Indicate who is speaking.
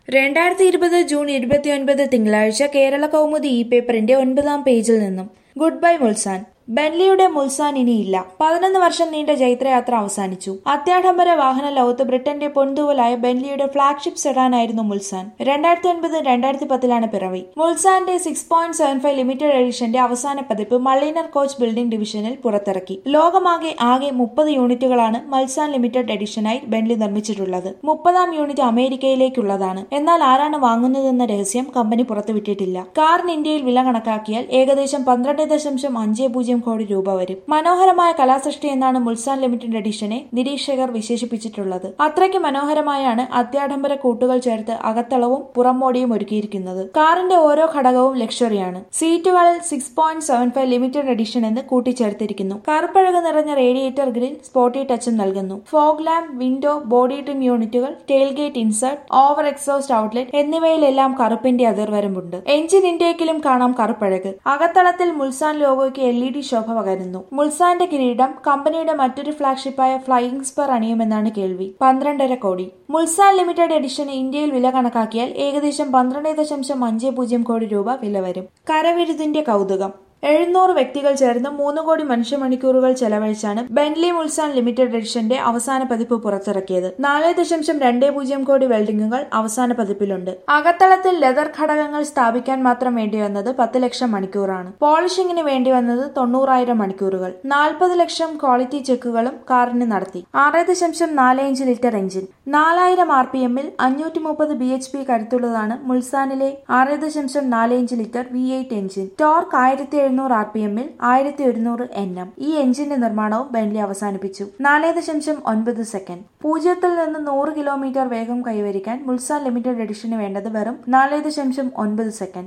Speaker 1: രണ്ടായിരത്തി ഇരുപത് ജൂൺ ഇരുപത്തിയൊൻപത് തിങ്കളാഴ്ച കേരള കൗമുദി ഇ പേപ്പറിന്റെ ഒൻപതാം പേജിൽ നിന്നും ഗുഡ് ബൈ മുൾസാൻ ബെൻലിയുടെ മുൾസാൻ ഇനിയില്ല പതിനൊന്ന് വർഷം നീണ്ട ജൈത്രയാത്ര അവസാനിച്ചു അത്യാഡംബര വാഹന ലോകത്ത് ബ്രിട്ടന്റെ പൊൻതൂവലായ ബെൻലിയുടെ ഫ്ളാഗ്ഷിപ്പ് സെഡാനായിരുന്നു മുൾസാൻ രണ്ടായിരത്തി ഒൻപത് രണ്ടായിരത്തി പത്തിലാണ് പിറവി മുൾസാന്റെ six point seven five limited എഡിഷന്റെ അവസാന പതിപ്പ് മള്ളീനർ കോച്ച് ബിൽഡിംഗ് ഡിവിഷനിൽ പുറത്തിറക്കി ലോകമാകെ ആകെ മുപ്പത് യൂണിറ്റുകളാണ് മൾസാൻ ലിമിറ്റഡ് എഡിഷനായി ബെൻലി നിർമ്മിച്ചിട്ടുള്ളത് മുപ്പതാം യൂണിറ്റ് അമേരിക്കയിലേക്കുള്ളതാണ് എന്നാൽ ആരാണ് വാങ്ങുന്നതെന്ന രഹസ്യം കമ്പനി പുറത്തുവിട്ടിട്ടില്ല കാറിന് ഇന്ത്യയിൽ വില കണക്കാക്കിയാൽ ഏകദേശം പന്ത്രണ്ട് ദശാംശം അഞ്ച് പൂജ്യം കോടി രൂപ വരും മനോഹരമായ കലാസൃഷ്ടി എന്നാണ് മുൾസാൻ ലിമിറ്റഡ് എഡിഷനെ നിരീക്ഷകർ വിശേഷിപ്പിച്ചിട്ടുള്ളത് അത്രയ്ക്ക് മനോഹരമായാണ് അത്യാഡംബര കൂട്ടുകൾ ചേർത്ത് അകത്തളവും പുറംമോടിയും ഒരുക്കിയിരിക്കുന്നത് കാറിന്റെ ഓരോ ഘടകവും ലക്ഷറിയാണ് സീറ്റുകളിൽ six point seven five limited edition എന്ന് കൂട്ടിച്ചേർത്തിരിക്കുന്നു കറുപ്പഴക് നിറഞ്ഞ റേഡിയേറ്റർ ഗ്രിൽ സ്പോട്ടി ടച്ചും നൽകുന്നു fog lamp window body trim യൂണിറ്റുകൾ tailgate insert over exhaust outlet എന്നിവയിലെല്ലാം കറുപ്പിന്റെ അതിർവരമ്പുണ്ട് എഞ്ചിൻ ഇൻടേക്കിലും കാണാം കറുപ്പഴക് അകത്തളത്തിൽ മുൾസാൻ ലോഗോയ്ക്ക് എൽ ഇ ഡി ശോഭ പകരുന്നു മുൾസാന്റെ കിരീടം കമ്പനിയുടെ മറ്റൊരു ഫ്ളാഗ്ഷിപ്പായ ഫ്ലൈയിങ് സ്പർ അണിയുമെന്നാണ് കേൾവി പന്ത്രണ്ടര കോടി മുൾസാൻ ലിമിറ്റഡ് എഡിഷന് ഇന്ത്യയിൽ വില കണക്കാക്കിയാൽ ഏകദേശം പന്ത്രണ്ട് ദശാംശം അഞ്ച് പൂജ്യം കോടി രൂപ വില വരും കരവിരുതിന്റെ കൗതുകം എഴുന്നൂറ് വ്യക്തികൾ ചേർന്ന് മൂന്ന് കോടി മനുഷ്യ മണിക്കൂറുകൾ ചെലവഴിച്ചാണ് ബെൻലി മുൾസാൻ ലിമിറ്റഡ് എഡിഷന്റെ അവസാന പതിപ്പ് പുറത്തിറക്കിയത് നാല് ദശാംശം രണ്ട് പൂജ്യം കോടി വെൽഡിങ്ങുകൾ അവസാന പതിപ്പിലുണ്ട് അകത്തളത്തിൽ ലെതർ ഘടകങ്ങൾ സ്ഥാപിക്കാൻ മാത്രം വേണ്ടിവന്നത് പത്ത് ലക്ഷം മണിക്കൂറാണ് പോളിഷിംഗിന് വേണ്ടിവന്നത് തൊണ്ണൂറായിരം മണിക്കൂറുകൾ നാൽപ്പത് ലക്ഷം ക്വാളിറ്റി ചെക്കുകളും കാറിന് നടത്തി ആറ് ദശാംശം നാല് അഞ്ച് ലിറ്റർ എഞ്ചിൻ നാലായിരം ആർ പി എമ്മിൽ അഞ്ഞൂറ്റി മുപ്പത് ബി എച്ച് പി കരുത്തുള്ളതാണ് മുൾസാനിലെ ആറ് ദശാംശം നാല് അഞ്ച് litre V eight engine torque ആയിരത്തി എഴുന്നൂറ് ആർ പി എമ്മിൽ ആയിരത്തി ഒരുന്നൂറ് എൻ എം ഈ എഞ്ചിന്റെ നിർമ്മാണവും ബെൻലി അവസാനിപ്പിച്ചു നാല് ദശാംശം ഒൻപത് സെക്കൻഡ് പൂജ്യത്തിൽ നിന്ന് നൂറ് കിലോമീറ്റർ വേഗം കൈവരിക്കാൻ മുൾസാൻ ലിമിറ്റഡ് എഡിഷന് വേണ്ടത് വെറും നാല് ദശാംശം ഒൻപത് സെക്കൻഡ്